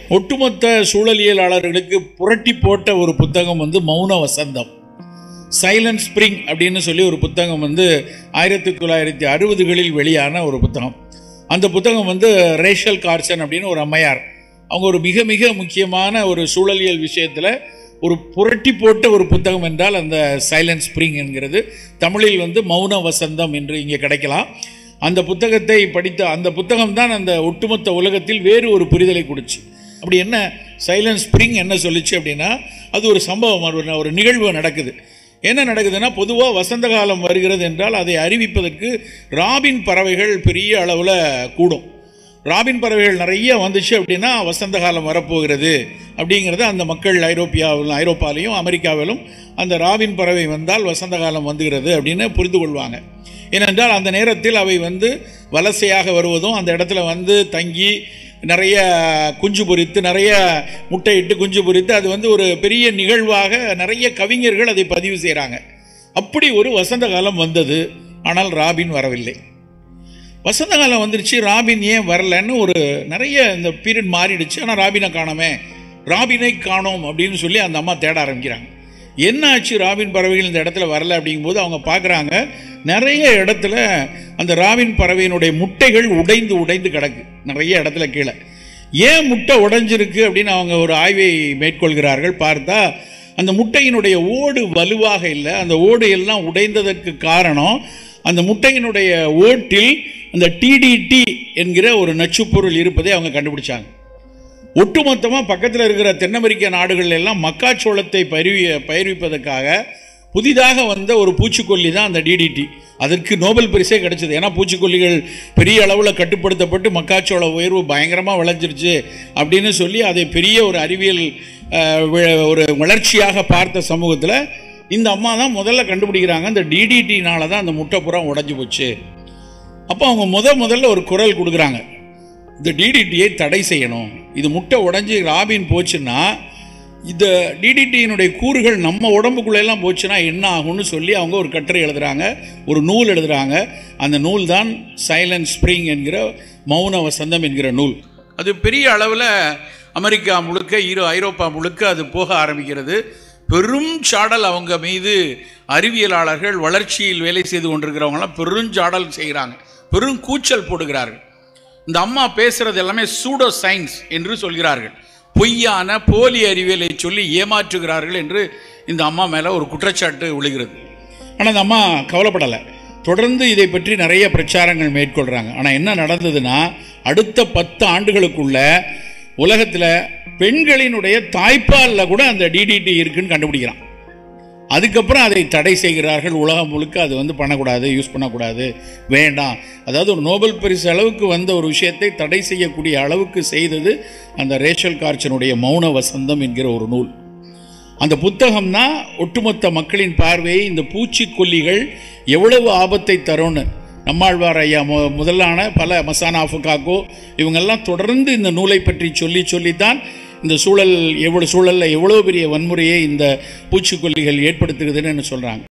ஒட்டுமொத்த சூழலியலாளர்களுக்கு புரட்டி போட்ட ஒரு புத்தகம் வந்து மௌன வசந்தம் சைலண்ட் ஸ்ப்ரிங் அப்படின்னு சொல்லி ஒரு புத்தகம் வந்து ஆயிரத்தி தொள்ளாயிரத்தி அறுபதுகளில் வெளியான ஒரு புத்தகம் அந்த புத்தகம் வந்து ரேஷல் கார்சன் அப்படின்னு ஒரு அம்மையார் அவங்க ஒரு மிக மிக முக்கியமான ஒரு சூழலியல் விஷயத்தில் ஒரு புரட்டி போட்ட ஒரு புத்தகம் என்றால் அந்த சைலண்ட் ஸ்ப்ரிங் என்கிறது தமிழில் வந்து மௌன வசந்தம் என்று இங்கே கிடைக்கலாம் அந்த புத்தகத்தை படித்த அந்த புத்தகம் தான் அந்த ஒட்டுமொத்த உலகத்தில் வேறு ஒரு புரிதலை கொடுச்சு அப்படி என்ன சைலண்ட் ஸ்ப்ரிங் என்ன சொல்லுச்சு அப்படின்னா அது ஒரு சம்பவம் ஒரு- ஒரு நிகழ்வு நடக்குது என்ன நடக்குதுன்னா பொதுவாக வசந்த காலம் வருகிறது என்றால் அதை அறிவிப்பதற்கு ராபின் பறவைகள் பெரிய அளவில் கூடும் ராபின் பறவைகள் நிறைய வந்துச்சு அப்படின்னா வசந்த காலம் வரப்போகிறது அப்படிங்கிறத அந்த மக்கள் ஐரோப்பியாவில் ஐரோப்பாலையும் அமெரிக்காவிலும் அந்த ராபின் பறவை வந்தால் வசந்த காலம் வந்துகிறது அப்படின்னு புரிந்து கொள்வாங்க ஏனென்றால் அந்த நேரத்தில் அவை வந்து வலசையாக வருவதும் அந்த இடத்துல வந்து தங்கி நிறைய குஞ்சு பொரித்து நிறைய முட்டையிட்டு குஞ்சு பொரித்து அது வந்து ஒரு பெரிய நிகழ்வாக நிறைய கவிஞர்கள் அதை பதிவு செய்கிறாங்க அப்படி ஒரு வசந்த காலம் வந்தது ஆனால் ராபின் வரவில்லை வசந்த காலம் வந்துருச்சு ராபின் ஏன் வரலன்னு ஒரு நிறைய இந்த பீரியட் மாறிடுச்சு ஆனால் ராபினை காணோமே ராபினை காணோம் அப்படின்னு சொல்லி அந்த அம்மா தேட ஆரம்பிக்கிறாங்க என்ன ஆச்சு ராபின் பறவைகள் இந்த இடத்துல வரல அப்படிங்கும்போது அவங்க பார்க்குறாங்க நிறைய இடத்துல அந்த ராபின் பறவையினுடைய முட்டைகள் உடைந்து உடைந்து கிடக்கு நிறைய இடத்துல கீழே ஏன் முட்டை உடைஞ்சிருக்கு அப்படின்னு அவங்க ஒரு ஆய்வை மேற்கொள்கிறார்கள் பார்த்தா அந்த முட்டையினுடைய ஓடு வலுவாக இல்லை அந்த ஓடு எல்லாம் உடைந்ததற்கு காரணம் அந்த முட்டையினுடைய ஓட்டில் அந்த டிடிடி என்கிற ஒரு நச்சுப்பொருள் இருப்பதை அவங்க கண்டுபிடிச்சாங்க ஒட்டுமொத்தமாக பக்கத்தில் இருக்கிற தென் அமெரிக்க நாடுகள் எல்லாம் மக்காச்சோளத்தை பயிர்வி பயிர்விப்பதற்காக புதிதாக வந்த ஒரு பூச்சிக்கொல்லி தான் அந்த டிடிடி அதற்கு நோபல் பரிசே கிடைச்சது ஏன்னா பூச்சிக்கொல்லிகள் பெரிய அளவில் கட்டுப்படுத்தப்பட்டு மக்காச்சோள உயர்வு பயங்கரமாக விளைஞ்சிருச்சு அப்படின்னு சொல்லி அதை பெரிய ஒரு அறிவியல் அஹ், வி- ஒரு வளர்ச்சியாக பார்த்த சமூகத்தில் இந்த அம்மா தான் முதல்ல கண்டுபிடிக்கிறாங்க இந்த டிடிடினால தான் அந்த முட்டை புறம் உடைஞ்சு போச்சு அப்போ அவங்க முத முதல்ல ஒரு குரல் கொடுக்குறாங்க இந்த டிடிடியை தடை செய்யணும் இது முட்டை உடைஞ்சு ராபின் போச்சுன்னா இந்த டிடிடியினுடைய கூறுகள் நம்ம உடம்புக்குள்ள எல்லாம் போச்சுன்னா என்ன ஆகும்னு சொல்லி அவங்க ஒரு கட்டுரை எழுதுறாங்க ஒரு நூல் எழுதுறாங்க அந்த நூல் தான் சைலண்ட் ஸ்ப்ரிங் என்கிற மௌன வசந்தம் என்கிற நூல் அது பெரிய அளவில் அமெரிக்கா முழுக்க ஈரோ ஐரோப்பா முழுக்க அது போக ஆரம்பிக்கிறது பெரும் சாடல் அவங்க மீது அறிவியலாளர்கள் வளர்ச்சியில் வேலை செய்து கொண்டிருக்கிறவங்களாம் பெருஞ்சாடல் செய்கிறாங்க பெரும் கூச்சல் போடுகிறார்கள் இந்த அம்மா பேசுறது எல்லாமே சூடோ சயின்ஸ் என்று சொல்கிறார்கள் பொய்யான போலி அறிவியலை சொல்லி ஏமாற்றுகிறார்கள் என்று இந்த அம்மா மேலே ஒரு குற்றச்சாட்டு விழுகிறது ஆனால் இந்த அம்மா கவலைப்படலை தொடர்ந்து இதை பற்றி நிறைய பிரச்சாரங்கள் மேற்கொள்கிறாங்க ஆனால் என்ன நடந்ததுன்னா அடுத்த பத்து ஆண்டுகளுக்குள்ள உலகத்தில் பெண்களினுடைய தாய்ப்பாலில் கூட அந்த டிடிடி இருக்குன்னு கண்டுபிடிக்கிறான் அதுக்கப்புறம் அதை தடை செய்கிறார்கள் உலகம் முழுக்க அது வந்து பண்ணக்கூடாது யூஸ் பண்ணக்கூடாது வேண்டாம் அதாவது ஒரு நோபல் பரிசு அளவுக்கு வந்த ஒரு விஷயத்தை தடை செய்யக்கூடிய அளவுக்கு செய்தது அந்த ரேச்சல் கார்ச்சனுடைய மௌன வசந்தம் என்கிற ஒரு நூல் அந்த புத்தகம் தான் ஒட்டுமொத்த மக்களின் பார்வையை இந்த பூச்சிக்கொல்லிகள் எவ்வளவு ஆபத்தை தரும்னு நம்மாழ்வார் ஐயா மு முதலான பல மசானா ஃபுகாக்கோ இவங்கெல்லாம் தொடர்ந்து இந்த நூலை பற்றி சொல்லி சொல்லித்தான் இந்த சூழல் எவ்வளோ சூழலில் எவ்வளோ பெரிய வன்முறையை இந்த பூச்சிக்கொல்லிகள் ஏற்படுத்துகிறதுன்னு சொல்கிறாங்க